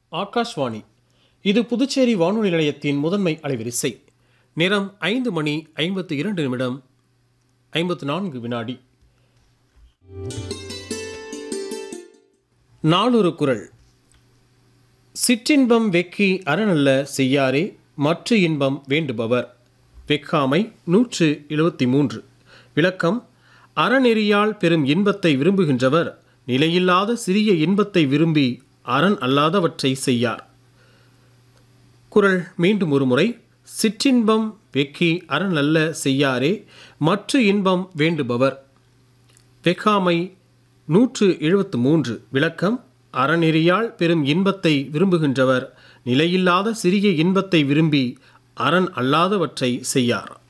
ஆகாஷ்வாணி இது புதுச்சேரி வானொலி நிலையத்தின் முதன்மை அலைவரிசை நிறம் ஐந்து மணி ஐம்பத்து இரண்டு நிமிடம் ஐம்பத்து நான்கு வினாடி நாளொரு குரல் சிற்றின்பம் வெக்கி அறநல்ல செய்யாரே மற்ற இன்பம் வேண்டுபவர் வெக்காமை நூற்று எழுபத்தி மூன்று விளக்கம் அறநெறியால் பெரும் இன்பத்தை விரும்புகின்றவர் நிலையில்லாத சிறிய இன்பத்தை விரும்பி அரண் அல்லாதவற்றை செய்யார் குரல் மீண்டும் ஒருமுறை சிற்றின்பம் வெக்கி அறநல்ல செய்யாரே மற்ற இன்பம் வேண்டுபவர் வெக்காமை நூற்று எழுபத்து மூன்று விளக்கம் அறநெறியால் பெரும் இன்பத்தை விரும்புகின்றவர் நிலையில்லாத சிறிய இன்பத்தை விரும்பி அரண் அல்லாதவற்றை செய்யார்